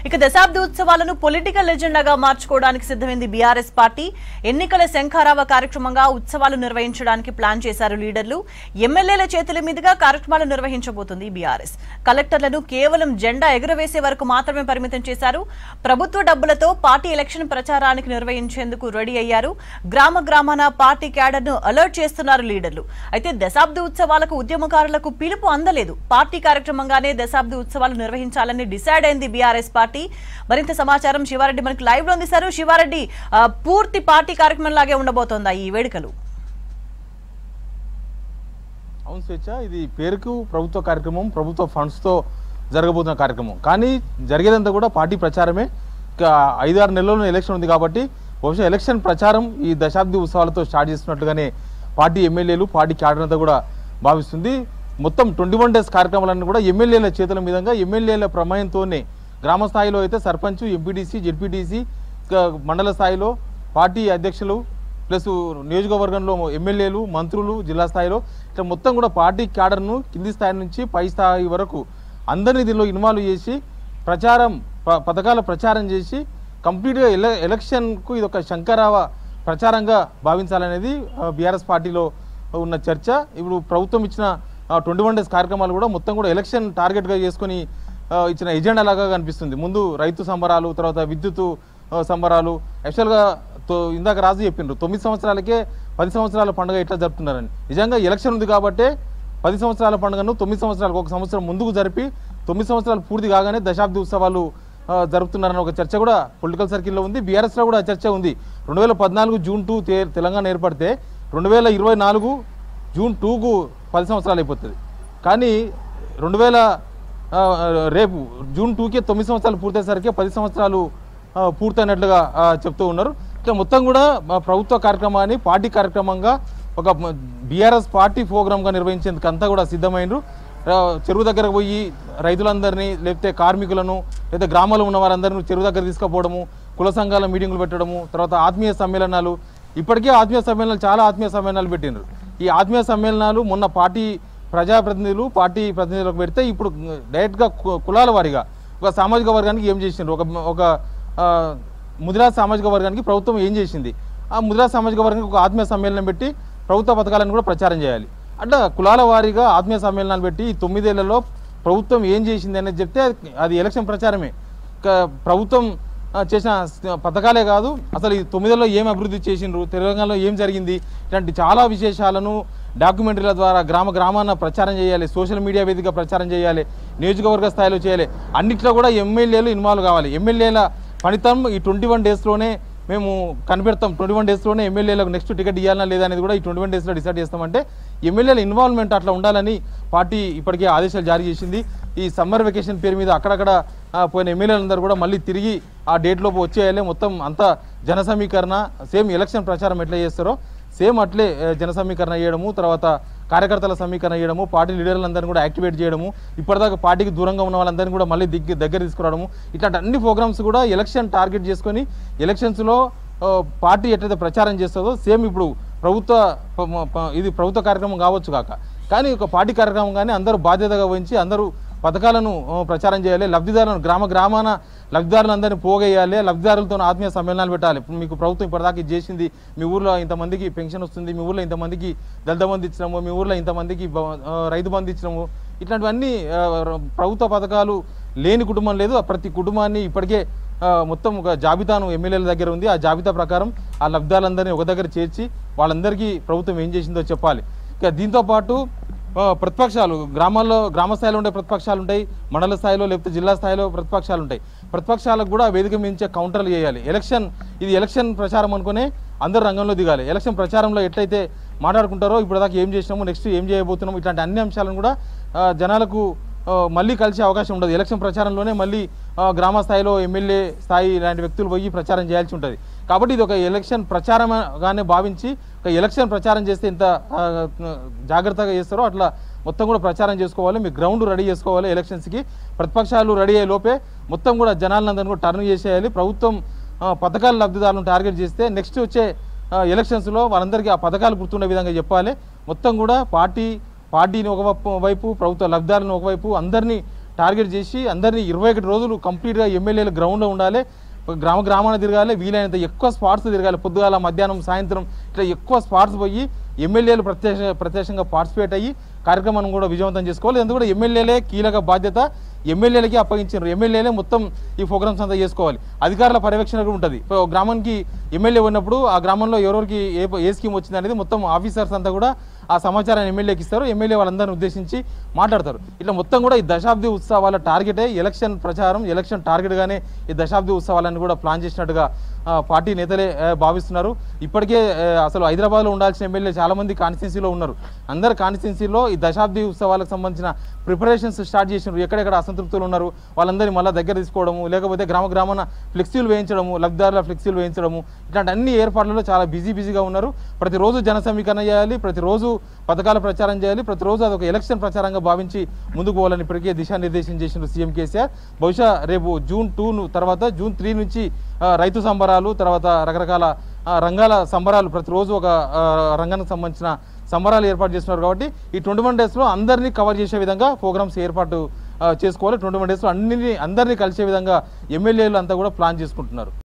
ఇక దశాబ్ది ఉత్సవాలను పొలిటికల్ ఎజెండాగా మార్చుకోవడానికి సిద్ధమైంది బీఆర్ఎస్ పార్టీ ఎన్నికల శంఖారావ కార్యక్రమంగా ఉత్సవాలు నిర్వహించడానికి ప్లాన్ చేశారు లీడర్లు ఎమ్మెల్యేల చేతుల మీదుగా కార్యక్రమాలు నిర్వహించబోతుంది బీఆర్ఎస్ కలెక్టర్లను కేవలం జెండా ఎగురవేసే వరకు మాత్రమే పరిమితం చేశారు ప్రభుత్వ డబ్బులతో పార్టీ ఎలక్షన్ ప్రచారానికి నిర్వహించేందుకు రెడీ అయ్యారు గ్రామ గ్రామాన పార్టీ క్యాడర్ ను అలర్ట్ చేస్తున్నారు లీడర్లు అయితే దశాబ్ది ఉత్సవాలకు ఉద్యమకారులకు పిలుపు అందలేదు పార్టీ కార్యక్రమంగానే దశాబ్ది ఉత్సవాలు నిర్వహించాలని డిసైడ్ అయింది బీఆర్ఎస్ పార్టీ మరింత సమాచారం శివారెడ్డి మనకు లైవ్ లో అందిస్తారు శివారెడ్డి ఆ, పూర్తి పార్టీ కార్యక్రమం లాగే ఉండబోతోందా ఈ వేడుకలు అవును స్వేచ్ఛ ఇది పేరుకు ప్రభుత్వ కార్యక్రమం ప్రభుత్వ ఫండ్స్తో జరగబోతున్న కార్యక్రమం కానీ జరిగేదంతా కూడా పార్టీ ప్రచారమే ఇక ఐదారు నెలల్లో ఎలక్షన్ ఉంది కాబట్టి బహుశా ఎలక్షన్ ప్రచారం ఈ దశాబ్ది ఉత్సవాలతో స్టార్ట్ చేస్తున్నట్లుగానే పార్టీ ఎమ్మెల్యేలు పార్టీ క్యాడర్ అంతా కూడా భావిస్తుంది మొత్తం ట్వంటీ వన్ డేస్ కార్యక్రమాలన్నీ కూడా ఎమ్మెల్యేల చేతుల మీదుగా ఎమ్మెల్యేల ప్రమేయంతోనే గ్రామ స్థాయిలో అయితే సర్పంచ్ ఎంపీటీసీ జెడ్పీటీసీ మండల స్థాయిలో పార్టీ అధ్యక్షులు ప్లస్ నియోజకవర్గంలో ఎమ్మెల్యేలు మంత్రులు జిల్లా స్థాయిలో ఇట్లా మొత్తం కూడా పార్టీ క్యాడర్ను కింది స్థాయి నుంచి పై స్థాయి వరకు అందరినీ దీనిలో ఇన్వాల్వ్ చేసి ప్రచారం ప- పథకాల ప్రచారం చేసి కంప్లీట్గా ఎల ఎలక్షన్కు ఇది ఒక శంకరావ ప్రచారంగా భావించాలనేది బీఆర్ఎస్ పార్టీలో ఉన్న చర్చ ఇప్పుడు ప్రభుత్వం ఇచ్చిన ట్వంటీ వన్ డేస్ కార్యక్రమాలు కూడా మొత్తం కూడా ఎలక్షన్ టార్గెట్గా చేసుకొని ఆ, ఇచ్చిన ఎజెండా లాగా కనిపిస్తుంది ముందు రైతు సంబరాలు తర్వాత విద్యుత్ ఆ, సంబరాలు యాక్చువల్గా తో- ఇందాక రాజు చెప్పిండ్రు తొమ్మిది సంవత్సరాలకే పది సంవత్సరాల పండుగ ఎట్లా జరుపుతున్నారని నిజంగా ఎలక్షన్ ఉంది కాబట్టి పది సంవత్సరాల పండుగను తొమ్మిది సంవత్సరాలకు ఒక సంవత్సరం ముందుకు జరిపి తొమ్మిది సంవత్సరాలు పూర్తి కాగానే దశాబ్ది ఉత్సవాలు ఆ, జరుపుతున్నారన్న ఒక చర్చ కూడా పొలిటికల్ సర్కిల్లో ఉంది బీఆర్ఎస్లో కూడా ఆ చర్చ ఉంది రెండు వేల పద్నాలుగు జూన్ టూ తే- తెలంగాణ ఏర్పడితే రెండు వేల ఇరవై నాలుగు జూన్ టూకు పది సంవత్సరాలు అయిపోతుంది కానీ రెండు వేల ఆ, రేపు జూన్ టూకే తొమ్మిది సంవత్సరాలు పూర్తయ్యేసరికి పది సంవత్సరాలు ఆ, పూర్తయినట్లుగా ఆ, చెప్తూ ఉన్నారు ఇట్లా మొత్తం కూడా మా ప్రభుత్వ కార్యక్రమాన్ని పార్టీ కార్యక్రమంగా ఒక బీఆర్ఎస్ పార్టీ ప్రోగ్రామ్గా నిర్వహించేందుకు అంతా కూడా సిద్ధమైనరు ఆ, చెరువు దగ్గరకు పోయి రైతులందరినీ లేకపోతే కార్మికులను లేదా గ్రామాల్లో ఉన్న వారందరినీ చెరువు దగ్గర తీసుకుపోవడము కుల సంఘాల మీటింగులు పెట్టడము తర్వాత ఆత్మీయ సమ్మేళనాలు ఇప్పటికే ఆత్మీయ సమ్మేళనాలు చాలా ఆత్మీయ సమ్మేళనాలు పెట్టినారు ఈ ఆత్మీయ సమ్మేళనాలు మొన్న పార్టీ ప్రజాప్రతినిధులు పార్టీ ప్రతినిధులకు పెడితే ఇప్పుడు డైరెక్ట్గా కు- కులాల వారీగా ఒక సామాజిక వర్గానికి ఏం చేసిండ్రు ఒక ఒక ఆ, ముదిరా సామాజిక వర్గానికి ప్రభుత్వం ఏం చేసింది ఆ ముదిరా సామాజిక వర్గానికి ఒక ఆత్మీయ సమ్మేళనం పెట్టి ప్రభుత్వ పథకాలను కూడా ప్రచారం చేయాలి అట్లా కులాల వారీగా ఆత్మీయ సమ్మేళనాలు పెట్టి ఈ తొమ్మిదేళ్లలో ప్రభుత్వం ఏం చేసింది అనేది చెప్తే అది- అది ఎలక్షన్ ప్రచారమే క- ప్రభుత్వం ఆ, చేసిన స- పథకాలే కాదు అసలు ఈ తొమ్మిదిలో ఏం అభివృద్ధి చేసిండ్రు తెలంగాణలో ఏం జరిగింది ఇలాంటి చాలా విశేషాలను డాక్యుమెంటరీల ద్వారా గ్రామ గ్రామాన ప్రచారం చేయాలి సోషల్ మీడియా వేదిక ప్రచారం చేయాలి నియోజకవర్గ స్థాయిలో చేయాలి అన్నిట్లో కూడా ఎమ్మెల్యేలు ఇన్వాల్వ్ కావాలి ఎమ్మెల్యేల ఫలితం ఈ ట్వంటీ వన్ డేస్లోనే మేము కనిపెడతాం ట్వంటీ వన్ డేస్లోనే ఎమ్మెల్యేలకు నెక్స్ట్ టికెట్ ఇవ్వాలన్నా లేదా అనేది కూడా ఈ ట్వంటీ వన్ డేస్లో డిసైడ్ చేస్తామంటే ఎమ్మెల్యేల ఇన్వాల్వ్మెంట్ అట్లా ఉండాలని పార్టీ ఇప్పటికే ఆదేశాలు జారీ చేసింది ఈ సమ్మర్ వెకేషన్ పేరు మీద అక్కడక్కడ ఆ, పోయిన ఎమ్మెల్యేలందరూ కూడా మళ్ళీ తిరిగి ఆ డేట్లోపు వచ్చేయాలి మొత్తం అంతా జన సమీకరణ సేమ్ ఎలక్షన్ ప్రచారం ఎట్లా చేస్తారో సేమ్ అట్లే ఆ, జన సమీకరణ చేయడము తర్వాత కార్యకర్తల సమీకరణ చేయడము పార్టీ లీడర్లందరినీ కూడా యాక్టివేట్ చేయడము ఇప్పటిదాకా పార్టీకి దూరంగా ఉన్న వాళ్ళందరినీ కూడా మళ్ళీ దిగ్గి దగ్గర తీసుకురావడము ఇట్లాంటి అన్ని ప్రోగ్రామ్స్ కూడా ఎలక్షన్ టార్గెట్ చేసుకొని ఎలక్షన్స్లో ఆ, పార్టీ ఎట్లయితే ప్రచారం చేస్తుందో సేమ్ ఇప్పుడు ప్రభుత్వ ప- మ- ప- ఇది ప్రభుత్వ కార్యక్రమం కావచ్చు కాక కానీ ఒక పార్టీ కార్యక్రమం కానీ అందరూ బాధ్యతగా వహించి అందరూ పథకాలను ఆ, ప్రచారం చేయాలి లబ్ధిదారులను గ్రామ గ్రామాన లబ్ధిదారులందరినీ పోగేయాలి లబ్ధిదారులతో ఆత్మీయ సమ్మేళనాలు పెట్టాలి ఇప్పుడు మీకు ప్రభుత్వం ఇప్పటిదాకా ఇది చేసింది మీ ఊర్లో ఇంతమందికి పెన్షన్ వస్తుంది మీ ఊర్లో ఇంతమందికి దళిత బంధు ఇచ్చినాము మీ ఊర్లో ఇంతమందికి బ- ఆ, రైతు బంధు ఇచ్చినాము ఇట్లాంటివన్నీ ఆ, ర- ప్రభుత్వ పథకాలు లేని కుటుంబం లేదు ఆ ప్రతి కుటుంబాన్ని ఇప్పటికే ఆ, మొత్తం ఒక జాబితాను ఎమ్మెల్యేల దగ్గర ఉంది ఆ జాబితా ప్రకారం ఆ లబ్ధాలందరినీ ఒక దగ్గర చేర్చి వాళ్ళందరికీ ప్రభుత్వం ఏం చేసిందో చెప్పాలి ఇక దీంతో పాటు ఆ, ప్రతిపక్షాలు గ్రామాల్లో గ్రామ స్థాయిలో ఉండే ప్రతిపక్షాలు ఉంటాయి మండల స్థాయిలో లేకపోతే జిల్లా స్థాయిలో ప్రతిపక్షాలు ఉంటాయి ప్రతిపక్షాలకు కూడా వేదిక మించే కౌంటర్లు చేయాలి ఎలక్షన్ ఇది ఎలక్షన్ ప్రచారం అనుకునే అందరు రంగంలో దిగాలి ఎలక్షన్ ప్రచారంలో ఎట్లయితే మాట్లాడుకుంటారో ఇప్పుడు దాకా ఏం చేసినాము నెక్స్ట్ ఏం చేయబోతున్నాము ఇట్లాంటి అన్ని అంశాలను కూడా ఆ, జనాలకు ఆ, మళ్ళీ కలిసే అవకాశం ఉండదు ఎలక్షన్ ప్రచారంలోనే మళ్ళీ ఆ, గ్రామ స్థాయిలో ఎమ్మెల్యే స్థాయి ఇలాంటి వ్యక్తులు పోయి ప్రచారం చేయాల్సి ఉంటుంది కాబట్టి ఇది ఒక ఎలక్షన్ ప్రచారంగానే భావించి ఒక ఎలక్షన్ ప్రచారం చేస్తే ఇంత ఆ, జాగ్రత్తగా చేస్తారో అట్లా మొత్తం కూడా ప్రచారం చేసుకోవాలి మీ గ్రౌండ్ రెడీ చేసుకోవాలి ఎలక్షన్స్కి ప్రతిపక్షాలు రెడీ అయ్యే లోపే మొత్తం కూడా జనాలందరినీ కూడా టర్న్ చేసేయాలి ప్రభుత్వం ఆ, పథకాల లబ్ధిదారులను టార్గెట్ చేస్తే నెక్స్ట్ వచ్చే ఆ, ఎలక్షన్స్లో వాళ్ళందరికీ ఆ పథకాలు గుర్తుండే విధంగా చెప్పాలి మొత్తం కూడా పార్టీ పార్టీని ఒక వైపు- వైపు ప్రభుత్వ లబ్ధాలను ఒకవైపు అందరినీ టార్గెట్ చేసి అందరినీ ఇరవై ఒకటి రోజులు కంప్లీట్గా ఎమ్మెల్యేలు గ్రౌండ్లో ఉండాలి గ్రామ గ్రామాన తిరగాలి వీలైనంత ఎక్కువ స్పాట్స్ తిరగాలి పొద్దుగాల మధ్యాహ్నం సాయంత్రం ఇట్లా ఎక్కువ స్పాట్స్ పోయి ఎమ్మెల్యేలు ప్రత్యక్ష ప్రత్యక్షంగా పార్టిసిపేట్ అయ్యి కార్యక్రమాన్ని కూడా విజయవంతం చేసుకోవాలి ఎందుకు కూడా ఎమ్మెల్యేలే కీలక బాధ్యత ఎమ్మెల్యేలకి అప్పగించారు ఎమ్మెల్యేలే మొత్తం ఈ ప్రోగ్రామ్స్ అంతా చేసుకోవాలి అధికారుల పర్యవేక్షణ కూడా ఉంటుంది ఇప్పుడు ఒక గ్రామానికి ఎమ్మెల్యే ఉన్నప్పుడు ఆ గ్రామంలో ఎవరెవరికి ఏ ఏ స్కీమ్ వచ్చింది అనేది మొత్తం ఆఫీసర్స్ అంతా కూడా ఆ సమాచారాన్ని ఎమ్మెల్యేకి ఇస్తారు ఎమ్మెల్యే వాళ్ళందరిని ఉద్దేశించి మాట్లాడతారు ఇట్లా మొత్తం కూడా ఈ దశాబ్ది ఉత్సవాల టార్గెటే ఎలక్షన్ ప్రచారం ఎలక్షన్ టార్గెట్గానే ఈ దశాబ్ది ఉత్సవాలను కూడా ప్లాన్ చేసినట్టుగా ఆ, పార్టీ నేతలే ఆ, భావిస్తున్నారు ఇప్పటికే ఆ, అసలు హైదరాబాద్లో ఉండాల్సిన ఎమ్మెల్యే చాలా మంది కాన్స్టిట్యున్సీలో ఉన్నారు అందరు కాన్స్టిట్యున్సీలో ఈ దశాబ్ది ఉత్సవాలకు సంబంధించిన ప్రిపరేషన్స్ స్టార్ట్ చేసినారు ఎక్కడెక్కడ అసంతృప్తులు ఉన్నారు వాళ్ళందరినీ మళ్ళీ దగ్గర తీసుకోవడము లేకపోతే గ్రామ గ్రామాన ఫ్లెక్సీలు వేయించడము లబ్ధిదారుల ఫ్లెక్సీలు వేయించడము ఇట్లాంటి అన్ని ఏర్పాట్లలో చాలా బిజీ బిజీగా ఉన్నారు ప్రతిరోజు జన సమీకరణ చేయాలి ప్రతిరోజు పథకాల ప్రచారం చేయాలి ప్రతిరోజు అదొక ఎలక్షన్ ప్రచారంగా భావించి ముందుకు పోవాలని ఇప్పటికే దిశానిర్దేశం చేసిన సీఎం కేసీఆర్ బహుశా రేపు జూన్ టూ తర్వాత జూన్ త్రీ నుంచి ఆ, రైతు సంబరాలు తర్వాత రకరకాల ఆ, రంగాల సంబరాలు ప్రతిరోజు ఒక ఆ, రంగానికి సంబంధించిన సంబరాలు ఏర్పాటు చేస్తున్నారు కాబట్టి ఈ ట్వంటీ వన్ డేస్లో అందరినీ కవర్ చేసే విధంగా ప్రోగ్రామ్స్ ఏర్పాటు ఆ, చేసుకోవాలి ట్వంటీ వన్ డేస్లో అన్ని అందరినీ కలిసే విధంగా ఎమ్మెల్యేలు అంతా కూడా ప్లాన్ చేసుకుంటున్నారు